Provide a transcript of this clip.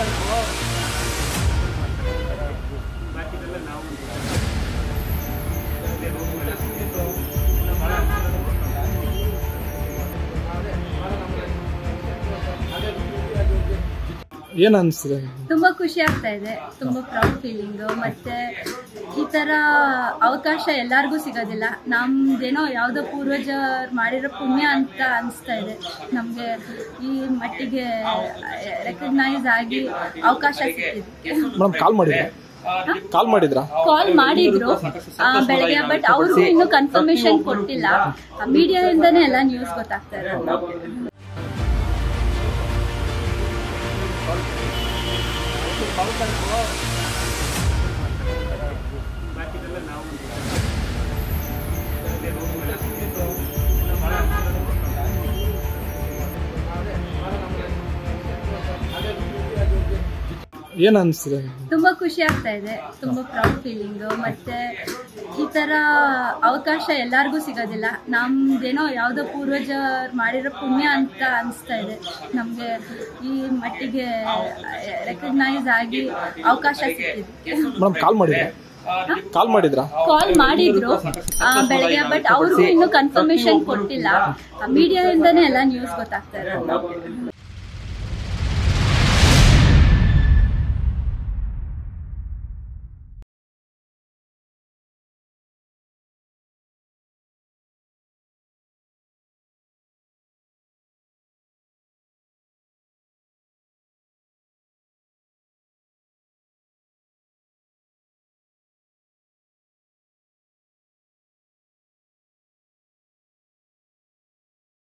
ಏನ್ ಅನ್ಸ್ತದೆ ತುಂಬಾ ಖುಷಿ ಆಗ್ತಾ ಇದೆ ತುಂಬಾ ಪ್ರೌಡ್ ಫೀಲಿಂಗ್ ಮತ್ತೆ ಈ ತರ ಅವಕಾಶ ಎಲ್ಲಾರ್ಗೂ ಸಿಗೋದಿಲ್ಲ ನಮ್ದೇನೋ ಯಾವ್ದೋ ಪೂರ್ವಜರು ಮಾಡಿರೋ ಪುಣ್ಯ ಅಂತ ಅನಿಸ್ತಾ ಇದೆ ನಮ್ಗೆ ಈ ಮಟ್ಟಿಗೆ ರೆಕಗ್ನೈಸ್ ಆಗಿ ಅವಕಾಶ ಸಿಕ್ಕಿದ್ದಕ್ಕೆ ಮೇಡಮ್ ಕಾಲ್ ಮಾಡಿದ್ರ ಕಾಲ್ ಮಾಡಿದ್ರಾ ಕಾಲ್ ಮಾಡಿದ್ರು ಆ, ಬೆಳಗ್ಗೆ ಬಟ್ ಅವ್ರಿಗೂ ಇನ್ನೂ ಕನ್ಫರ್ಮೇಶನ್ ಕೊಟ್ಟಿಲ್ಲ ಮೀಡಿಯಾದಿಂದನೇ ಎಲ್ಲ ನ್ಯೂಸ್ ಗೊತ್ತಾಗ್ತಾ ಇರೋದು ಏನ್ ಅನ್ಸ್ತದೆ ತುಂಬಾ ಖುಷಿ ಆಗ್ತಾ ಇದೆ ತುಂಬಾ ಪ್ರೌಡ್ ಫೀಲಿಂಗ್ ಮತ್ತೆ ಈ ತರ ಅವಕಾಶ ಎಲ್ಲಾರ್ಗೂ ಸಿಗೋದಿಲ್ಲ ನಮ್ದೇನೋ ಯಾವ್ದೋ ಪೂರ್ವಜರು ಮಾಡಿರೋ ಪುಣ್ಯ ಅಂತ ಅನಿಸ್ತಾ ಇದೆ ನಮ್ಗೆ ಈ ಮಟ್ಟಿಗೆ ರೆಕಗ್ನೈಸ್ ಆಗಿ ಅವಕಾಶ ಸಿಕ್ಕಿದ್ದಕ್ಕೆ ಮೇಡಮ್ ಕಾಲ್ ಮಾಡಿದ್ರ ಕಾಲ್ ಮಾಡಿದ್ರಾ ಕಾಲ್ ಮಾಡಿದ್ರು ಆ, ಬೆಳಗ್ಗೆ ಬಟ್ ಅವ್ರಿಗೂ ಇನ್ನೂ ಕನ್ಫರ್ಮೇಶನ್ ಕೊಟ್ಟಿಲ್ಲ ಮೀಡಿಯಾದಿಂದನೇ ಎಲ್ಲ ನ್ಯೂಸ್ ಗೊತ್ತಾಗ್ತಾ ಇರೋದು